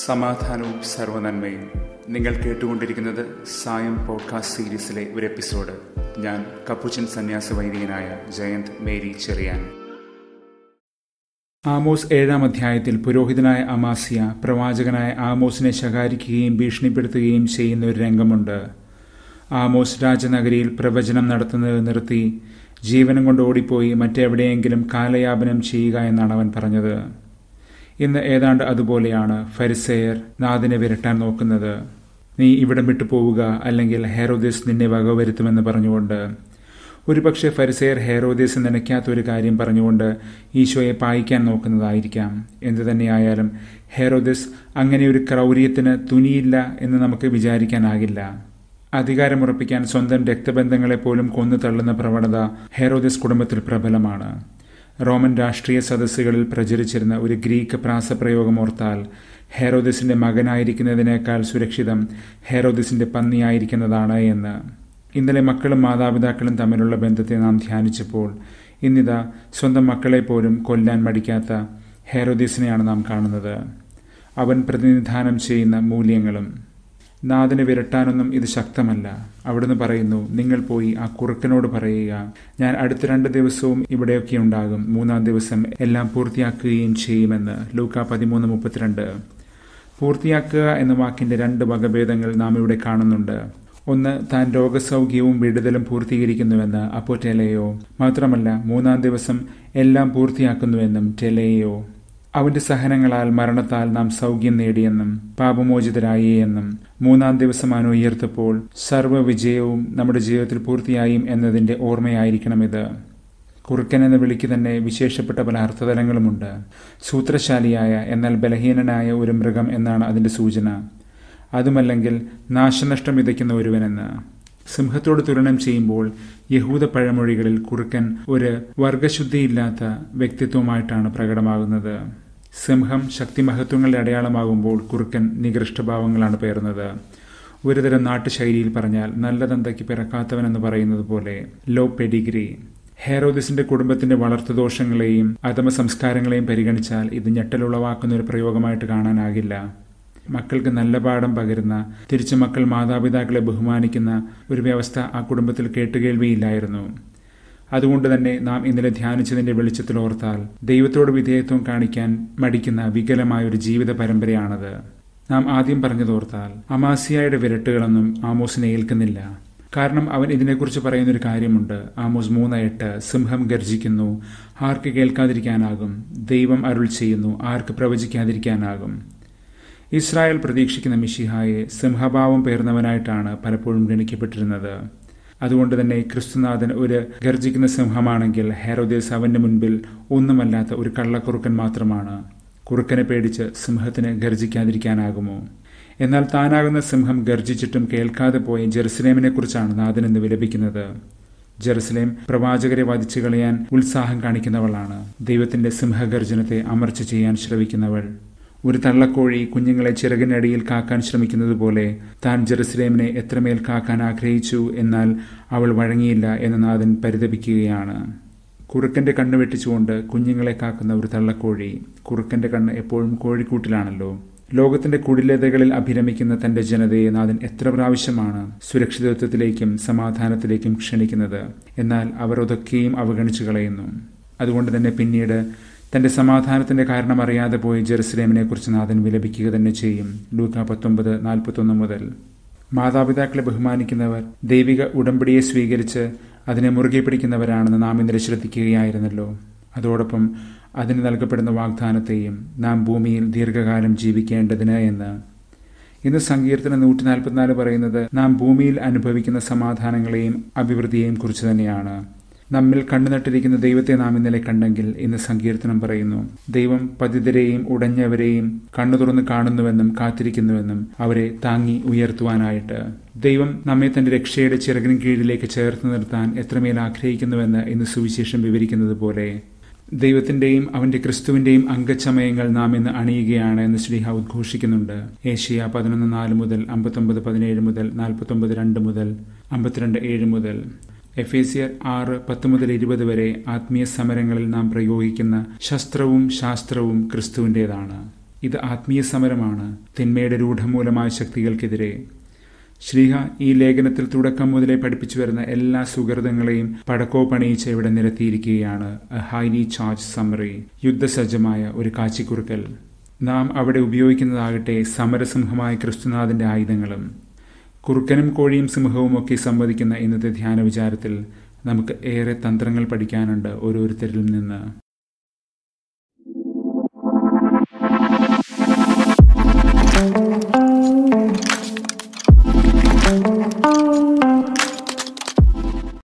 സമാധാനവും സർവനന്മയും നിങ്ങൾ കേട്ടുകൊണ്ടിരിക്കുന്നത് സായം പോഡ്കാസ്റ്റ് സീരീസിലെ ഒരു എപ്പിസോഡ് ഞാൻ കപ്പുച്ചൻ സന്യാസ വൈദികനായ ജയന്ത് മേരി ചെറിയാൻ ആമോസ് ഏഴാം അധ്യായത്തിൽ പുരോഹിതനായ അമാസിയ പ്രവാചകനായ ആമോസിനെ ശകാരിക്കുകയും ഭീഷണിപ്പെടുത്തുകയും ചെയ്യുന്ന ഒരു രംഗമുണ്ട് ആമോസ് രാജനഗരിയിൽ പ്രവചനം നടത്തുന്നത് നിർത്തി ജീവനം കൊണ്ട് ഓടിപ്പോയി മറ്റെവിടെയെങ്കിലും കാലയാപനം ചെയ്യുക എന്നാണ് അവൻ പറഞ്ഞത് ഇന്ന് ഏതാണ്ട് അതുപോലെയാണ് ഫരിസെയർ നാദിനെ വിരട്ടാൻ നോക്കുന്നത് നീ ഇവിടം വിട്ടു പോവുക അല്ലെങ്കിൽ ഹെറോദിസ് നിന്നെ വകവരുത്തുമെന്ന് പറഞ്ഞുകൊണ്ട് ഒരുപക്ഷെ ഫരിസെയർ ഹെറോദിസ് നനയ്ക്കാത്ത ഒരു കാര്യം പറഞ്ഞുകൊണ്ട് ഈശോയെ പായിക്കാൻ നോക്കുന്നതായിരിക്കാം എന്തു തന്നെയായാലും ഹെറോദിസ് അങ്ങനെ ഒരു ക്രൗര്യത്തിന് തുനിയില്ല എന്ന് നമുക്ക് വിചാരിക്കാനാകില്ല അധികാരമുറപ്പിക്കാൻ സ്വന്തം രക്തബന്ധങ്ങളെ പോലും കൊന്നു തള്ളുന്ന പ്രവണത ഹെറോദിസ് കുടുംബത്തിൽ പ്രബലമാണ് റോമൻ രാഷ്ട്രീയ സദസ്സുകളിൽ പ്രചരിച്ചിരുന്ന ഒരു ഗ്രീക്ക് പ്രാസപ്രയോഗം ഓർത്താൽ ഹെറോദിസിന്റെ മകനായിരിക്കുന്നതിനേക്കാൾ സുരക്ഷിതം ഹെറോദിസിന്റെ പന്നിയായിരിക്കുന്നതാണ് എന്ന് ഇന്നലെ മക്കളും മാതാപിതാക്കളും തമ്മിലുള്ള ബന്ധത്തെ നാം ധ്യാനിച്ചപ്പോൾ ഇന്നിതാ സ്വന്തം മക്കളെ പോലും കൊല്ലാൻ മടിക്കാത്ത ഹെറോദിസിനെയാണ് നാം കാണുന്നത് അവൻ പ്രതിനിധാനം ചെയ്യുന്ന മൂല്യങ്ങളും നാഥനെ വിരട്ടാനൊന്നും ഇത് ശക്തമല്ല അവിടുന്ന് പറയുന്നു നിങ്ങൾ പോയി ആ കുറുക്കനോട് പറയുക ഞാൻ അടുത്ത രണ്ട് ദിവസവും ഇവിടെയൊക്കെ ഉണ്ടാകും മൂന്നാം ദിവസം എല്ലാം പൂർത്തിയാക്കുകയും ചെയ്യുമെന്ന് ലൂക്ക പതിമൂന്ന് മുപ്പത്തിരണ്ട് പൂർത്തിയാക്കുക എന്ന വാക്കിന്റെ രണ്ട് വകഭേദങ്ങൾ നാം ഇവിടെ കാണുന്നുണ്ട് ഒന്ന് താൻ രോഗസൗഖ്യവും വിടുതലും പൂർത്തീകരിക്കുന്നുവെന്ന് അപ്പോ ടെലയോ മാത്രമല്ല മൂന്നാം ദിവസം എല്ലാം പൂർത്തിയാക്കുന്നുവെന്നും ടെലയോ അവന്റെ സഹനങ്ങളാൽ മരണത്താൽ നാം സൗഖ്യം നേടിയെന്നും പാപമോചിതരായി എന്നും മൂന്നാം ദിവസം അവൻ ഉയർത്തപ്പോൾ സർവ്വവിജയവും നമ്മുടെ ജീവിതത്തിൽ പൂർത്തിയായും എന്നതിന്റെ ഓർമ്മയായിരിക്കണം ഇത് കുറുക്കൻ എന്ന വിളിക്ക് തന്നെ വിശേഷപ്പെട്ട പല അർത്ഥതലങ്ങളുമുണ്ട് സൂത്രശാലിയായ എന്നാൽ ബലഹീനനായ ഒരു മൃഗം എന്നാണ് അതിന്റെ സൂചന അതുമല്ലെങ്കിൽ നാശനഷ്ടം വിതയ്ക്കുന്ന ഒരുവനെന്ന് സിംഹത്തോട് തുലനം ചെയ്യുമ്പോൾ യഹൂദ പഴമൊഴികളിൽ കുറുക്കൻ ഒരു വർഗശുദ്ധിയില്ലാത്ത വ്യക്തിത്വമായിട്ടാണ് പ്രകടമാകുന്നത് സിംഹം ശക്തിമഹത്വങ്ങളുടെ അടയാളമാകുമ്പോൾ കുറുക്കൻ നികൃഷ്ടഭാവങ്ങളാണ് പേറുന്നത് ഒരുതരം നാട്ടുശൈലിയിൽ പറഞ്ഞാൽ നല്ല തന്തയ്ക്ക് പിറക്കാത്തവനെന്ന് പറയുന്നത് പോലെ ലോ പെഡിഗ്രി ഹെറോദിസിന്റെ കുടുംബത്തിന്റെ വളർത്തുദോഷങ്ങളെയും അധമ സംസ്കാരങ്ങളെയും പരിഗണിച്ചാൽ ഇത് ഞെട്ടലുളവാക്കുന്ന ഒരു പ്രയോഗമായിട്ട് കാണാനാകില്ല മക്കൾക്ക് നല്ല പാഠം പകരുന്ന തിരിച്ചു മക്കൾ മാതാപിതാക്കളെ ബഹുമാനിക്കുന്ന ഒരു വ്യവസ്ഥ ആ കുടുംബത്തിൽ കേട്ടുകേൾവിയില്ലായിരുന്നു അതുകൊണ്ട് തന്നെ നാം ഇന്നലെ ധ്യാനിച്ചതിന്റെ വെളിച്ചത്തിൽ ഓർത്താൽ ദൈവത്തോട് വിധേയത്വം കാണിക്കാൻ മടിക്കുന്ന വികലമായ ഒരു ജീവിത പരമ്പരയാണത് നാം ആദ്യം പറഞ്ഞതോർത്താൽ അമാസിയായുടെ വിരട്ടുകളൊന്നും ആമോസിനെ ഏൽക്കുന്നില്ല കാരണം അവൻ ഇതിനെക്കുറിച്ച് പറയുന്നൊരു കാര്യമുണ്ട് ആമോസ് മൂന്ന് എട്ട് സിംഹം ഗർജിക്കുന്നു ആർക്ക് കേൾക്കാതിരിക്കാനാകും ദൈവം അരുൾ ചെയ്യുന്നു ആർക്ക് പ്രവചിക്കാതിരിക്കാനാകും ഇസ്രായേൽ പ്രതീക്ഷിക്കുന്ന മിഷിഹായെ സിംഹഭാവം പേർന്നവനായിട്ടാണ് പലപ്പോഴും ഗണിക്കപ്പെട്ടിരുന്നത് അതുകൊണ്ട് തന്നെ ക്രിസ്തുനാഥൻ ഒരു ഗർജിക്കുന്ന സിംഹമാണെങ്കിൽ ഹെറോദേസ് അവന്റെ മുൻപിൽ ഒന്നുമല്ലാത്ത ഒരു കള്ളക്കുറുക്കൻ മാത്രമാണ് കുറുക്കനെ പേടിച്ച് സിംഹത്തിന് ഗർജിക്കാതിരിക്കാനാകുമോ എന്നാൽ താനാകുന്ന സിംഹം ഗർജിച്ചിട്ടും കേൾക്കാതെ പോയ ജെറുസലേമിനെ കുറിച്ചാണ് നാഥൻ എന്ന് വിലപിക്കുന്നത് ജെറുസലേം പ്രവാചകരെ വധിച്ചു കളയാൻ ഉത്സാഹം കാണിക്കുന്നവളാണ് ദൈവത്തിന്റെ സിംഹഗർജനത്തെ അമർച്ച ചെയ്യാൻ ശ്രമിക്കുന്നവൾ ഒരു തള്ളക്കോഴി കുഞ്ഞുങ്ങളെ ചിറകിനടിയിൽ കാക്കാൻ ശ്രമിക്കുന്നത് പോലെ താൻ ജെറുസലേമിനെ എത്രമേൽ കാക്കാൻ ആഗ്രഹിച്ചു എന്നാൽ അവൾ വഴങ്ങിയില്ല എന്ന് നാഥൻ പരിതപിക്കുകയാണ് കുറുക്കന്റെ കണ്ണ് വെട്ടിച്ചുകൊണ്ട് കുഞ്ഞുങ്ങളെ കാക്കുന്ന ഒരു തള്ളക്കോഴി കുറുക്കന്റെ കണ്ണ് എപ്പോഴും കോഴിക്കൂട്ടിലാണല്ലോ ലോകത്തിന്റെ കുടിലതകളിൽ അഭിരമിക്കുന്ന തന്റെ ജനതയെ നാഥൻ എത്ര പ്രാവശ്യമാണ് സുരക്ഷിതത്വത്തിലേക്കും സമാധാനത്തിലേക്കും ക്ഷണിക്കുന്നത് എന്നാൽ അവർ അതൊക്കെയും അവഗണിച്ചു കളയുന്നു അതുകൊണ്ട് തന്നെ പിന്നീട് തന്റെ സമാധാനത്തിന്റെ കാരണം അറിയാതെ പോയി ജെറുസലേമിനെ കുറിച്ച് നാഥൻ വിലപിക്കുക തന്നെ ചെയ്യും ലൂക്ക പത്തൊമ്പത് നാൽപ്പത്തൊന്ന് മുതൽ മാതാപിതാക്കളെ ബഹുമാനിക്കുന്നവർ ദൈവിക ഉടമ്പടിയെ സ്വീകരിച്ച് അതിനെ മുറുകെ പിടിക്കുന്നവരാണെന്ന് നാം ഇന്നലെ ശ്രദ്ധിക്കുകയായിരുന്നല്ലോ അതോടൊപ്പം അതിന് നൽകപ്പെടുന്ന വാഗ്ദാനത്തെയും നാം ഭൂമിയിൽ ദീർഘകാലം ജീവിക്കേണ്ടതിന് എന്ന് ഇന്ന് സങ്കീർത്തനം നൂറ്റി നാൽപ്പത്തിനാല് പറയുന്നത് നാം ഭൂമിയിൽ അനുഭവിക്കുന്ന സമാധാനങ്ങളെയും അഭിവൃദ്ധിയെയും കുറിച്ച് തന്നെയാണ് നമ്മിൽ കണ്ണുനട്ടിരിക്കുന്ന ദൈവത്തെ നാം ഇന്നലെ കണ്ടെങ്കിൽ ഇന്ന് സങ്കീർത്തനം പറയുന്നു ദൈവം പതിതരെയും ഉടഞ്ഞവരെയും കണ്ണു തുറന്ന് കാണുന്നുവെന്നും കാത്തിരിക്കുന്നുവെന്നും അവരെ താങ്ങി ഉയർത്തുവാനായിട്ട് ദൈവം നമ്മെ തന്റെ രക്ഷയുടെ ചിറകിന് കീഴിലേക്ക് ചേർത്ത് നിർത്താൻ എത്രമേൽ ആഗ്രഹിക്കുന്നുവെന്ന് ഇന്ന് സുവിശേഷം വിവരിക്കുന്നത് പോലെ ദൈവത്തിന്റെയും അവന്റെ ക്രിസ്തുവിന്റെയും അംഗച്ചമയങ്ങൾ നാം ഇന്ന് അണിയുകയാണ് എന്ന് ശ്രീഹ ഉദ്ഘോഷിക്കുന്നുണ്ട് ഏഷ്യ പതിനൊന്ന് നാല് മുതൽ അമ്പത്തൊമ്പത് പതിനേഴ് മുതൽ നാൽപ്പത്തൊമ്പത് രണ്ട് മുതൽ അമ്പത്തിരണ്ട് ഏഴ് മുതൽ എഫേസിയർ ആറ് പത്ത് മുതൽ ഇരുപത് വരെ ആത്മീയ സമരങ്ങളിൽ നാം പ്രയോഗിക്കുന്ന ശസ്ത്രവും ശാസ്ത്രവും ക്രിസ്തുവിൻ്റെതാണ് ഇത് ആത്മീയ സമരമാണ് തിന്മയുടെ രൂഢമൂലമായ ശക്തികൾക്കെതിരെ ശ്രീഹ ഈ ലേഖനത്തിൽ തുടക്കം മുതലേ പഠിപ്പിച്ചു വരുന്ന എല്ലാ സുഹൃതങ്ങളെയും പടക്കോ പണിയിച്ച് ഇവിടെ നിരത്തിയിരിക്കുകയാണ് എ ഹൈലി ചാർജ് സമ്മറി യുദ്ധസജ്ജമായ ഒരു കാച്ചിക്കുറുക്കൽ നാം അവിടെ ഉപയോഗിക്കുന്നതാകട്ടെ സമരസിംഹമായ ക്രിസ്തുനാഥന്റെ ആയുധങ്ങളും കുറുക്കനും കോഴിയും സിംഹവും ഒക്കെ സംവദിക്കുന്ന ഇന്നത്തെ ധ്യാന വിചാരത്തിൽ നമുക്ക് ഏറെ തന്ത്രങ്ങൾ പഠിക്കാനുണ്ട് ഓരോരുത്തരിൽ നിന്ന് thank you